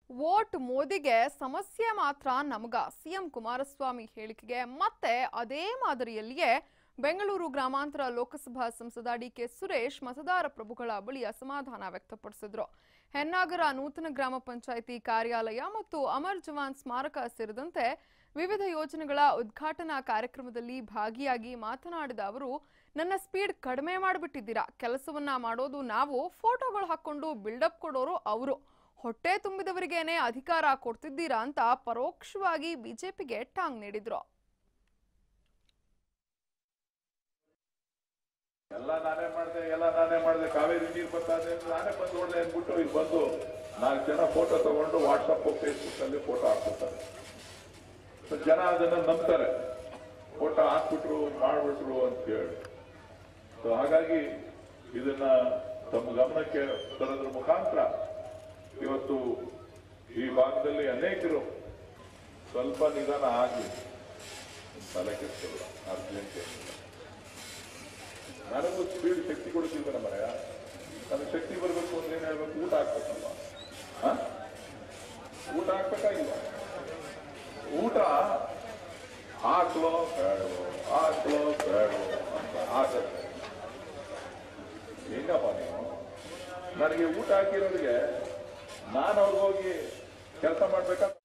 Vote ಮೋದಿಗೆ ಸಮಸ್ಯೆ ಮಾತ್ರ ನಮಗ ಸಿಎಂ ಕುಮಾರಸ್ವಾಮಿ ಹೇಳಿಕೆಗೆ ಮತ್ತೆ ಅದೇ ಮಾದರಿಯಲ್ಲಿಯೇ ಬೆಂಗಳೂರು ಗ್ರಾಮಾಂತರ ಲೋಕಸಭಾ ಸಂಸದ ಡಿಕೆ ಸುರೇಶ್ ಮತದಾರ ಪ್ರಭುಗಳ ಬಳಿ ಅಸಮಾಧಾನ ವ್ಯಕ್ತಪಡಿಸಿದ್ರು ಹೆನ್ನಾಗರ ನೂತನ ಗ್ರಾಮ ಪಂಚಾಯಿತಿ ಕಾರ್ಯಾಲಯ ಮತ್ತು ಅಮರ್ ಜವಾನ್ ಸ್ಮಾರಕ ಸೇರಿದಂತೆ ವಿವಿಧ ಯೋಜನೆಗಳ ಉದ್ಘಾಟನಾ ಕಾರ್ಯಕ್ರಮದಲ್ಲಿ ಭಾಗಿಯಾಗಿ ಮಾತನಾಡಿದ ಅವರು ನನ್ನ ಸ್ಪೀಡ್ ಕಡಿಮೆ ಮಾಡಿಬಿಟ್ಟಿದ್ದೀರಾ ಕೆಲಸವನ್ನ ಮಾಡೋದು ನಾವು ಫೋಟೋಗಳು ಹಾಕೊಂಡು ಬಿಲ್ಡಪ್ ಕೊಡೋರು ಅವರು ಹೊಟ್ಟೆ ತುಂಬಿದವರಿಗೇನೆ ಅಧಿಕಾರ ಕೊಡ್ತಿದ್ದೀರಾ ಅಂತ ಪರೋಕ್ಷವಾಗಿ ಬಿಜೆಪಿಗೆ ಟಾಂಗ್ ನೀಡಿದ್ರು ಎಲ್ಲ ನಾನೇ ಮಾಡಿದೆ ಎಲ್ಲ ನಾನೇ ಮಾಡಿದೆ ಕಾವೇರಿ ನೀರು ಬರ್ತಾದೆ ಅಂತ ನಾನೇ ಬಂದು ನೋಡಿದೆ ಅಂದ್ಬಿಟ್ಟು ಇಲ್ಲಿ ಬಂದು ನಾಲ್ಕು ಜನ ಫೋಟೋ ತಗೊಂಡು ವಾಟ್ಸಪ್ ಫೇಸ್ಬುಕ್ ಅಲ್ಲಿ ಫೋಟೋ ಹಾಕ್ಬಿಡ್ತಾರೆ So ಜನ ಅದನ್ನ ನಂಬ್ತಾರೆ ಫೋಟೋ ಹಾಕ್ಬಿಟ್ರು ಮಾಡ್ಬಿಟ್ರು ಅಂತ ಹೇಳಿ ಸೊ ಹಾಗಾಗಿ ಇದನ್ನ ತಮ್ಮ ಗಮನಕ್ಕೆ ತರೋದ್ರ ಮುಖಾಂತರ ಇವತ್ತು ಈ ಭಾಗದಲ್ಲಿ ಅನೇಕರು ಸ್ವಲ್ಪ ನಿಧಾನ ಆಗಲಿ ತಲೆ ಕೆಡಿಸ್ಕೊಳ್ಳ ಅರ್ಜೆಂಟ್ ಏನಿಲ್ಲ ನನಗೂ ಸ್ಪೀಡ್ ಶಕ್ತಿ ಕೊಡುತ್ತಿಲ್ಲ ಮರೆಯ ನನಗೆ ಶಕ್ತಿ ಬರಬೇಕು ಅಂದ್ರೆ ಏನ್ ಹೇಳ್ಬೇಕು ಊಟ ಹಾಕ್ಬೇಕಲ್ವಾ ಹ? ಊಟ ಹಾಕ್ಬೇಕಾಗಿಲ್ಲ ಊಟ ಹಾಕ್ಲೋ ಬೇಡವೋ ಹಾಕ್ಲೋ ಬೇಡವೋ ಅಂತ ಆಗತ್ತೆ ಹೆಂಗಪ್ಪ ನೀವು ನನಗೆ ಊಟ ಹಾಕಿರೋರಿಗೆ ನಾನು ಅವ್ರಿಗೆ ಹೋಗಿ ಕೆಲಸ ಮಾಡ್ಬೇಕಾ